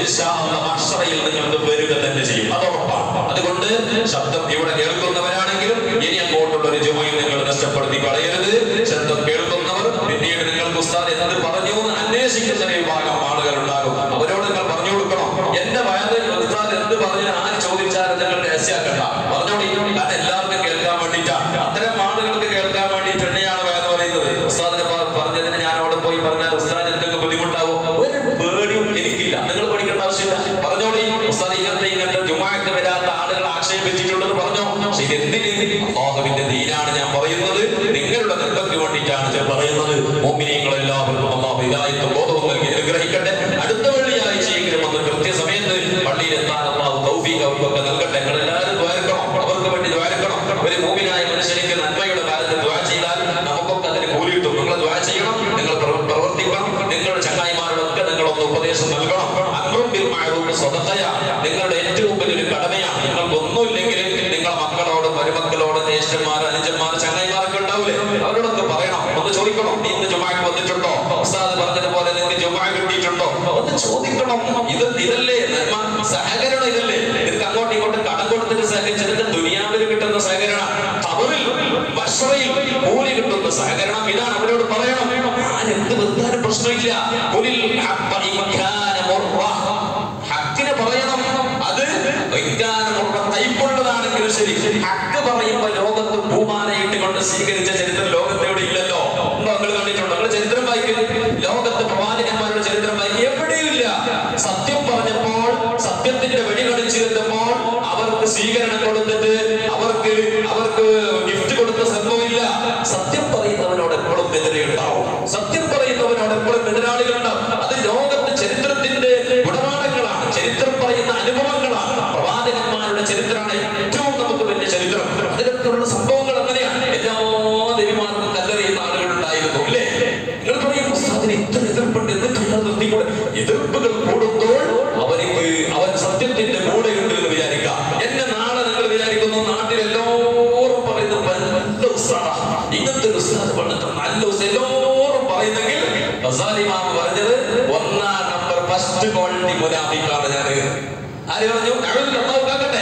ഇൻഷാ അല്ലാഹ് മഹ്ശറയിൽ നിങ്ങൾക്ക് വരിക തന്നെ ചെയ്യും അത് ഉറപ്പാണ് അതുകൊണ്ട് ശബ്ദം ഇവിടെ കേൾക്കുന്നവരാണെങ്കിലും ഇനി അങ്ങോട്ടുള്ള ഒരു ജോയും നിങ്ങൾ നഷ്ടപ്പെടുത്തി കളയരുത് ശബ്ദം കേൾക്കുന്നവർ പിന്നീട് നിങ്ങൾക്ക് ഉസ്താദ് എന്ത് പറഞ്ഞു എന്ന് അന്വേഷിക്കുന്ന ഒരു വിഭാഗം ആളുകൾ ഉണ്ടാകും അവരോട് നിങ്ങൾ പറഞ്ഞു കൊടുക്കണം എന്റെ വയറിൽ ഉസ്താദ് എന്ത് പറഞ്ഞു ആര് ചോദിച്ചാലും നിങ്ങൾ രഹസ്യാക്കണ്ട പറഞ്ഞോളി കാരണം എല്ലാവർക്കും കേൾക്കാൻ വേണ്ടിയിട്ടാണ് അത്തരം ആളുകൾക്ക് കേൾക്കാൻ വേണ്ടിയിട്ട് തന്നെയാണ് വേദന പറയുന്നത് ഉസ്താദിനെ പ- പറഞ്ഞതിന് ഞാൻ അവിടെ പോയി പറഞ്ഞാൽ ഉസ്താദ് എന്തെങ്കിലും ബുദ്ധിമുട്ടാവും ഒരു പേടിയും എനിക്കില്ല നിങ്ങൾ പഠിക്കേണ്ട ആവശ്യമില്ല പറഞ്ഞോളി ഉസ്താദ് ഇങ്ങനത്തെ ഇങ്ങനത്തെ ജുമാക്ക് വരാത്ത ആളുകൾ ആക്ഷേപിച്ചിട്ടുണ്ടെന്ന് പറഞ്ഞോ പക്ഷെ എന്തിന് അള്ളാഹുവിന്റെ ദീനാണ് ഞാൻ പറയുന്നത് നിങ്ങളുടെ നന്മയ്ക്ക് വേണ്ടിയിട്ടാണ് ഞാൻ പറയുന്നത് മോമിനിയങ്ങൾ എല്ലാവർക്കും അള്ളാഹു ഹിദായത്തും ബോധവും നൽകി അനുഗ്രഹിക്കട്ടെ അടുത്ത വെള്ളിയാഴ്ചയെങ്കിലും ഒന്ന് കൃത്യസമയത്ത് പള്ളിയിൽ എത്താൻ അള്ളാഹു തൗഫീഖ് അവർക്കൊക്കെ നൽകട്ടെ നിങ്ങൾ എല്ലാവരും ദ്വാരക്കണം അവർക്ക് വേണ്ടി ദ്വാരക്കണം ഒരു മൂവിനായ മനുഷ്യനിക്ക് നന്മയുടെ കാലത്ത് ദ്വാ ചെയ്താൽ നമുക്കൊക്കെ അതിന് കൂലി കിട്ടും നിങ്ങൾ ദ്വാ ചെയ്യണം നിങ്ങൾ പ്രവ- പ്രവർത്തിക്കണം നിങ്ങളുടെ ചങ്ങായിമാരോടൊക്കെ നിങ്ങളൊന്ന് ഉപദേശം നൽകണം അക്രം ബിൽ മഅറൂഫ് സ്വതക്കയ നിങ്ങളുടെ ഏറ്റവും വലിയൊരു കടമയാണ് നിങ്ങൾക്ക് ഒന്നുമില്ലെങ്കിൽ നിങ്ങളെ മക്കളോട് മരുമക്കളോട് ജ്യേഷ്ഠന്മാർ അനുജന്മാർ ചങ്ങായിമാരൊക്കെ ഉണ്ടാവില്ലേ അവരോടൊക്കെ പറയണം ഒന്ന് ചോദിക്കണം നീ ഇന്ന് ജുമാക്ക് വന്നിട്ടുണ്ടോ ഉസ്താദ് പറഞ്ഞതുപോലെ നിങ്ങൾക്ക് ജുമാ കിട്ടിയിട്ടുണ്ടോ ഒന്ന് ചോദിക്കണം ഇത് ഇതല്ലേ നന്മ സഹകരണം ഇതല്ലേ നിനക്ക് അങ്ങോട്ടും ഇങ്ങോട്ടും കടം കൊടുത്തിട്ട് സഹകരിച്ചതിന്റെ ദുനിയാവിൽ കിട്ടുന്ന സഹകരണം അവരിൽ ഭക്ഷണയിൽ കൂലി കിട്ടുന്ന സഹകരണം ഇതാണ് അവരോട് പറയണം ആരെന്ത് വെറുതാനും പ്രശ്നമില്ല കുലിൽ ഹഖ്ഖ ഇൻ കാന മുർറ. ഹക്കിന് പറയണം അത് ഇൻകാന മുർറ കൈപ്പുള്ളതാണെങ്കിലും ശരി ഹക്ക് പറയുമ്പോ ലോകത്ത് ഭൂമാലയിട്ട് കൊണ്ട് സ്വീകരിച്ച ചരിത്രം ലോകത്ത് എവിടെ ഇല്ലല്ലോ ഉണ്ടോ നിങ്ങൾ കണ്ടിട്ടുണ്ടോ നിങ്ങൾ ചരിത്രം വായിക്കും ലോകത്ത് പ്രവാചകന്മാരുടെ ചരിത്രം വായിക്കും എവിടെയും ഇല്ല സത്യം പറഞ്ഞപ്പോൾ സത്യത്തിന്റെ വെടി കളിച്ചു എത്തുമ്പോൾ അവർക്ക് സ്വീകരണം കൊടുത്തിട്ട് അവർക്ക് അവർക്ക് ഗിഫ്റ്റ് കൊടുത്ത സംഭവമില്ല സത്യം പറയുന്നവനോട് എപ്പോഴും എതിരെ ഉണ്ടാവും സത്യം പറയുന്നവനോട് എപ്പോഴും എതിരാളികൾ ഉണ്ടാവും അത് ലോകത്ത് ചരിത്രത്തിന്റെ ഗുണപാഠങ്ങളാണ് ചരിത്രം പറയുന്ന അനുഭവങ്ങളാണ് പ്രവാചകന്മാരുടെ ചരിത്രമാണ് ഏറ്റവും നമുക്ക് വലിയ ചരിത്രം അതിലൊക്കെയുള്ള സംഭവങ്ങൾ അങ്ങനെയാണ് എല്ലാ ദേവിമാർക്കും കല്ലെറിയുന്ന ആളുകൾ ഉണ്ടായിരുന്നു ഇല്ലേ നിങ്ങൾ പറയും ഉസ്താദിന് ഇത്ര എതിർപ്പുണ്ട് എന്നിട്ട് നിങ്ങൾ നിർത്തിക്കൂടെ എതിർപ്പുകൾ കൂടുമ്പോൾ അവർക്ക് അവൻ സത്യത്തിന്റെ കൂടെയുണ്ട് എന്ന് വിചാരിക്കാം എന്നെ നാളെ നിങ്ങൾ വിചാരിക്കുന്നു നാട്ടിൽ എല്ലാവരും പറയുന്നു നല്ല ഉസ്താദാ ഇങ്ങനത്തെ ഒരു ഉസ്താദ് പണ്ടത്തെ നല്ല ഉസ്താദ് എല്ലാവരും പറയുന്നെങ്കിൽ ഗസാലി ഇമാം പറഞ്ഞത് ഒന്നാം നമ്പർ ഫസ്റ്റ് ക്വാളിറ്റി മുനാഫിക്കാണ് ഞാൻ ആര് പറഞ്ഞു അഴുകിൽ അള്ളാഹു കാക്കട്ടെ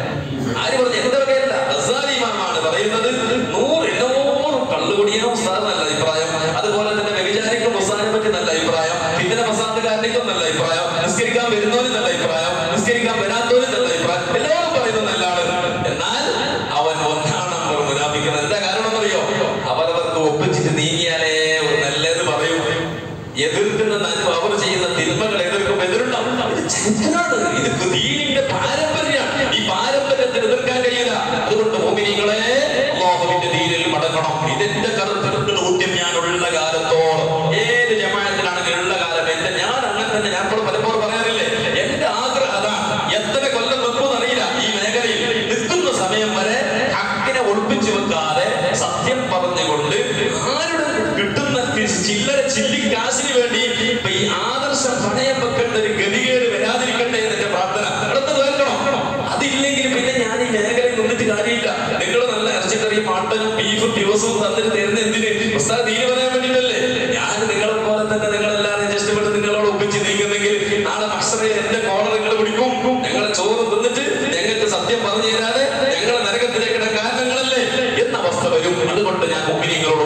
ആര് പറഞ്ഞു എന്റെ വകയല്ല ഗസാലി ഇമാമാണ് പറയുന്നത് നൂറ് എണ്ണൂറും കള്ളുകുടിയോ ഉസ്താദ് നല്ല അഭിപ്രായം അതുപോലെ തന്നെ വ്യഭിചാരിക്കും ഉസ്താദിനെ പറ്റി നല്ല അഭിപ്രായം പിന്നെ മസാദുകാരനിക്കും നല്ല അഭിപ്രായം നിസ്കരിക്കാൻ വരുന്നവനും നല്ല അഭിപ്രായം നിസ്കരിക്കാൻ വരാത്തവനും നല്ല അഭിപ്രായം എല്ലാവരും പറയുന്നത് നല്ലതാണ് എന്നാൽ അവൻ ഒന്നാം നമ്പർ മുനാഫിക്കുന്നത് എന്താ കാരണം എന്നറിയോ അവരവർക്ക് ഒപ്പിച്ചിട്ട് നീങ്ങിയാലേ ഒരു നല്ലത് പറയൂ എതിർക്കുന്ന നന്മ അവർ ചെയ്യുന്ന തിന്മകൾ എതിർക്കും എതിരുണ്ടാവും ഇത് ചരിത്രമാണ് ഇത് ദീനിന്റെ പാരമ്പര്യമാണ് ഈ പാരമ്പര്യത്തിന് എതിർക്കാൻ കഴിയില്ല അതുകൊണ്ട് മോമിനികളെ അള്ളാഹുവിന്റെ ദീനിൽ മടങ്ങണം ഇതിന്റെ കറുത്തിരുന്ന ഊദ്യം ഞാൻ ഉള്ള കാലത്തോളം ഏത് ജമാഅത്തിലാണെങ്കിലും ഉള്ള കാലം എന്റെ ഞാൻ അങ്ങനെ തന്നെ ഞാൻ ഇപ്പോൾ പലപ്പോഴും പറയാറില്ലേ എന്റെ ആഗ്രഹം അതാണ് എത്ര കൊല്ലം വെക്കുമെന്ന് അറിയില്ല ഈ മേഖലയിൽ നിൽക്കുന്ന സമയം വരെ ഹക്കിനെ ഒളിപ്പിച്ചു വെക്കാതെ സത്യം പറഞ്ഞുകൊണ്ട് ആരുടെ കിട്ടുന്ന ചില്ലറ ചില്ലി കാശിന് വേണ്ടി ഇപ്പൊ ഈ ആദർശം പണയം വെക്കേണ്ട ഒരു ഗതികേട് വരാതിരിക്കട്ടെ എന്ന് എന്റെ പ്രാർത്ഥന അടുത്ത് കേൾക്കണം അതില്ലെങ്കിൽ പിന്നെ ഞാൻ ഈ മേഖലയിൽ നിന്നിട്ട് കാര്യമില്ല നിങ്ങൾ നല്ല ഇറച്ചിക്കറിയും മാട്ടനും ബീഫും ദിവസവും തന്നിട്ട് തരുന്ന എന്തിന് ഉസ്താദ് തീരെ പറയാൻ വേണ്ടിയിട്ടല്ലേ ഞാൻ നിങ്ങളെ പോലെ തന്നെ നിങ്ങളെല്ലാവരും ഇഷ്ടപ്പെട്ട് നിങ്ങളോട് ഒപ്പിച്ച് നീങ്ങുന്നെങ്കിൽ നാളെ മത്സരയിൽ എന്റെ കോളർ നിങ്ങൾ പിടിക്കും ഞങ്ങളെ ചോറ് തിന്നിട്ട് ഞങ്ങൾക്ക് സത്യം പറഞ്ഞു തരാതെ ഞങ്ങളെ നരകത്തിലേക്ക് ഇടാൻ കാരണങ്ങളല്ലേ എന്ന അവസ്ഥ വരും അതുകൊണ്ട് ഞാൻ